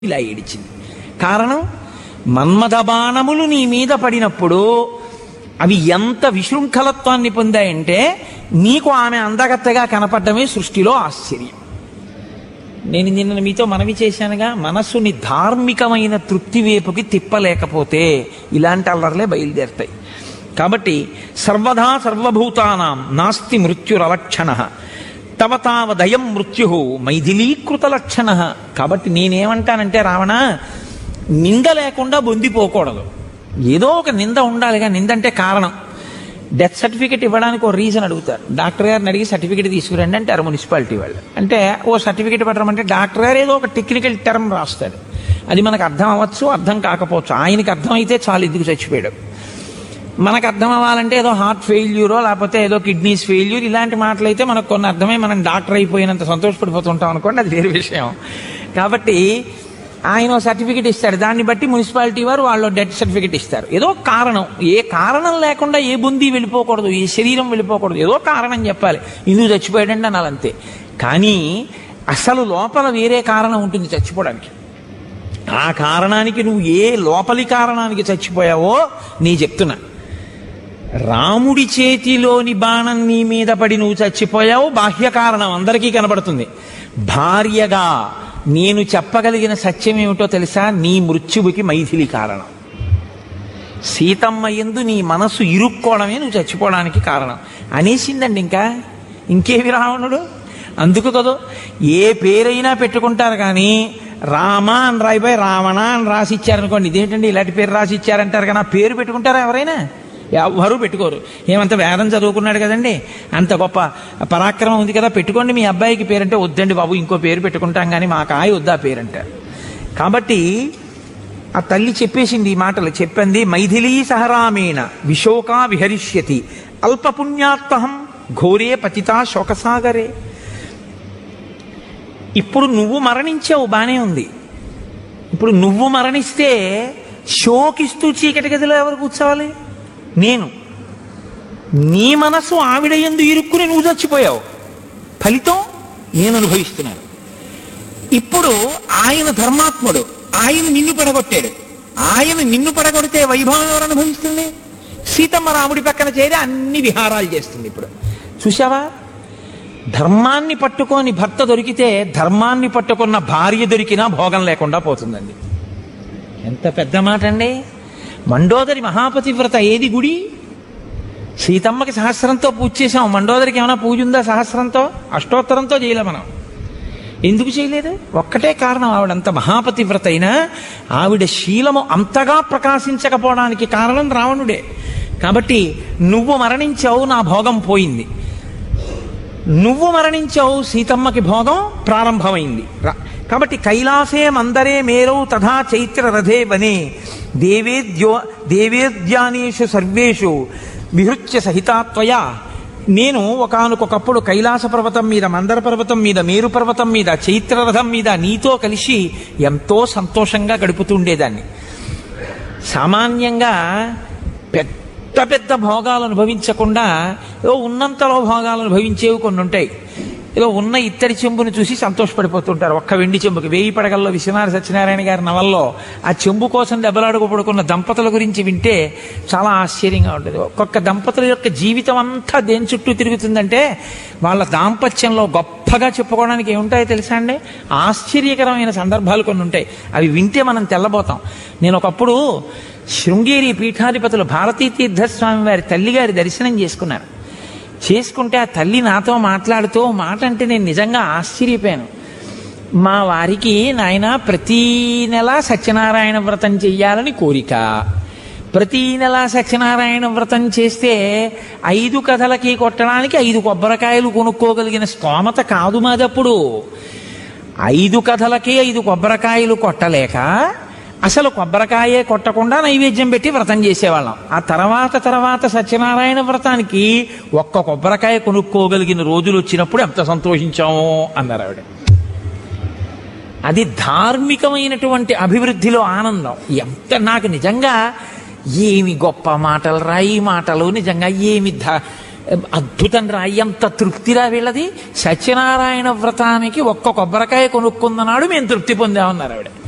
ఇలా ఏడిచింది కారణం మన్మథ బాణములు నీ మీద పడినప్పుడు అవి ఎంత విశృంఖలత్వాన్ని పొందాయంటే నీకు ఆమె అందగత్తగా కనపడమే సృష్టిలో ఆశ్చర్యం నేను నిన్న మీతో మనవి చేశానుగా మనస్సుని ధార్మికమైన తృప్తి వైపుకి తిప్పలేకపోతే ఇలాంటి అల్లర్లే బయలుదేరుతాయి కాబట్టి సర్వదా సర్వభూతానాం నాస్తి మృత్యురలక్షణ తవ తావదయం మృత్యు మైథిలీకృత లక్షణ కాబట్టి నేనేమంటానంటే రావణ నింద లేకుండా బొందిపోకూడదు ఏదో ఒక నింద ఉండాలిగా నింద అంటే కారణం డెత్ సర్టిఫికేట్ ఇవ్వడానికి ఒక రీజన్ అడుగుతారు డాక్టర్ గారిని అడిగి సర్టిఫికేట్ తీసుకురండి అంటారు మున్సిపాలిటీ వాళ్ళు అంటే ఓ సర్టిఫికేట్ పెట్టమంటే డాక్టర్ గారు ఏదో ఒక టెక్నికల్ టర్మ్ రాస్తాడు అది మనకు అర్థం అవ్వచ్చు అర్థం కాకపోవచ్చు ఆయనకి అర్థం అయితే చాలు ఎందుకు చచ్చిపోయాడు మనకు అర్థం అవ్వాలంటే ఏదో హార్ట్ ఫెయిల్యూరో లేకపోతే ఏదో కిడ్నీస్ ఫెయిల్యూర్ ఇలాంటి మాటలైతే మనకు కొన్ని అర్థమై మనం డాక్టర్ అయిపోయినంత సంతోషపడిపోతుంటాం అనుకోండి అది వేరే విషయం కాబట్టి ఆయన సర్టిఫికెట్ ఇస్తాడు దాన్ని బట్టి మున్సిపాలిటీ వారు వాళ్ళు డెత్ సర్టిఫికెట్ ఇస్తారు ఏదో కారణం ఏ కారణం లేకుండా ఏ బుంది వెళ్ళిపోకూడదు ఏ శరీరం వెళ్ళిపోకూడదు ఏదో కారణం చెప్పాలి ఇందుకు చచ్చిపోయాడండి అనాలి అంతే కానీ అసలు లోపల వేరే కారణం ఉంటుంది చచ్చిపోవడానికి ఆ కారణానికి నువ్వు ఏ లోపలి కారణానికి చచ్చిపోయావో నీ చెప్తున్నా రాముడి చేతిలోని బాణం నీ మీద పడి నువ్వు చచ్చిపోయావు బాహ్య కారణం అందరికీ కనబడుతుంది భార్యగా నేను చెప్పగలిగిన సత్యం ఏమిటో తెలుసా నీ మృత్యువుకి మైథిలి కారణం సీతమ్మ ఎందు నీ మనస్సు ఇరుక్కోవడమే నువ్వు చచ్చిపోవడానికి కారణం అనేసిందండి ఇంకా ఇంకేమి రావణుడు అందుకు కదా ఏ పేరైనా పెట్టుకుంటారు కానీ రామ అని రాయిపోయి రావణ అని రాసి ఇచ్చారనుకోండి ఇదేంటండి ఇలాంటి పేరు రాసి ఇచ్చారంటారు కానీ ఆ పేరు పెట్టుకుంటారా ఎవరైనా ఎవరు పెట్టుకోరు ఏమంత వేదం చదువుకున్నాడు కదండి అంత గొప్ప పరాక్రమం ఉంది కదా పెట్టుకోండి మీ అబ్బాయికి పేరంటే వద్దండి బాబు ఇంకో పేరు పెట్టుకుంటాం కానీ మా కాయ వద్దా పేరంటారు కాబట్టి ఆ తల్లి చెప్పేసింది ఈ మాటలు చెప్పింది మైథిలీ సహరామేణ విశోకా విహరిష్యతి అల్పపుణ్యాత్మహం ఘోరే పతితా శోకసాగరే ఇప్పుడు నువ్వు మరణించావు బానే ఉంది ఇప్పుడు నువ్వు మరణిస్తే శోకిస్తూ చీకటి గదిలో ఎవరు కూర్చోవాలి నేను నీ మనసు ఆవిడ ఎందు ఇరుక్కుని నువ్వు చచ్చిపోయావు ఫలితం నేను అనుభవిస్తున్నాను ఇప్పుడు ఆయన ధర్మాత్ముడు ఆయన నిన్ను పడగొట్టాడు ఆయన నిన్ను పడగొడితే వైభవం ఎవరు అనుభవిస్తుంది సీతమ్మ రాముడి పక్కన చేరి అన్ని విహారాలు చేస్తుంది ఇప్పుడు చూసావా ధర్మాన్ని పట్టుకొని భర్త దొరికితే ధర్మాన్ని పట్టుకున్న భార్య దొరికినా భోగం లేకుండా పోతుందండి ఎంత పెద్ద మాట అండి మండోదరి మహాపతివ్రత ఏది గుడి సీతమ్మకి సహస్రంతో పూజ చేసాం మండోదరికి ఏమైనా పూజ ఉందా సహస్రంతో అష్టోత్తరంతో చేయలే మనం ఎందుకు చేయలేదు ఒక్కటే కారణం ఆవిడంత మహాపతివ్రత అయినా ఆవిడ శీలము అంతగా ప్రకాశించకపోవడానికి కారణం రావణుడే కాబట్టి నువ్వు మరణించావు నా భోగం పోయింది నువ్వు మరణించావు సీతమ్మకి భోగం ప్రారంభమైంది రా- కాబట్టి కైలాసే మందరే మేరౌ తథా చైత్ర రథే వనే దేవేద్యో దేవేద్యానేషు సర్వేషు విహృత్య సహితాత్వయా నేను ఒకానొకప్పుడు కైలాస పర్వతం మీద మందర పర్వతం మీద మేరు పర్వతం మీద చైత్రరథం మీద నీతో కలిసి ఎంతో సంతోషంగా గడుపుతుండేదాన్ని సామాన్యంగా పెద్ద పెద్ద భోగాలు అనుభవించకుండా ఏదో ఉన్నంతలో భోగాలు అనుభవించేవి కొన్ని ఉంటాయి ఏదో ఉన్న ఇత్తడి చెంబుని చూసి సంతోషపడిపోతుంటారు ఒక్క వెండి చెంబుకి వేయి పడగల్లో విశ్వనాథ సత్యనారాయణ గారి నవల్లో ఆ చెంబు కోసం దెబ్బలాడుకు పడుకున్న దంపతుల గురించి వింటే చాలా ఆశ్చర్యంగా ఉంటుంది ఒక్కొక్క దంపతుల యొక్క జీవితం అంతా దేని చుట్టూ తిరుగుతుందంటే వాళ్ళ దాంపత్యంలో గొప్పగా చెప్పుకోవడానికి ఏముంటాయో తెలుసా అండి ఆశ్చర్యకరమైన సందర్భాలు కొన్ని ఉంటాయి అవి వింటే మనం తెల్లబోతాం నేను ఒకప్పుడు శృంగేరి పీఠాధిపతులు భారతీ తీర్థస్వామి వారి తల్లిగారి దర్శనం చేసుకున్నారు చేసుకుంటే ఆ తల్లి నాతో మాట్లాడుతూ ఓ మాట అంటే నేను నిజంగా ఆశ్చర్యపోయాను మా వారికి నాయన ప్రతీ నెల సత్యనారాయణ వ్రతం చెయ్యాలని కోరిక ప్రతీ నెల సత్యనారాయణ వ్రతం చేస్తే ఐదు కథలకి కొట్టడానికి ఐదు కొబ్బరికాయలు కొనుక్కోగలిగిన స్తోమత కాదు మాదప్పుడు ఐదు కథలకి ఐదు కొబ్బరికాయలు కొట్టలేక అసలు కొబ్బరికాయే కొట్టకుండా నైవేద్యం పెట్టి వ్రతం చేసేవాళ్ళం ఆ తర్వాత తర్వాత సత్యనారాయణ వ్రతానికి ఒక్క కొబ్బరికాయ కొనుక్కోగలిగిన రోజులు వచ్చినప్పుడు ఎంత సంతోషించామో అన్నారు ఆవిడ అది ధార్మికమైనటువంటి అభివృద్ధిలో ఆనందం ఎంత నాకు నిజంగా ఏమి గొప్ప మాటలు రా ఈ మాటలు నిజంగా ఏమి ధ- అద్భుతం రా ఎంత తృప్తిరా వీళ్ళది సత్యనారాయణ వ్రతానికి ఒక్క కొబ్బరికాయ కొనుక్కున్ననాడు మేము తృప్తి పొందామన్నారు ఆవిడ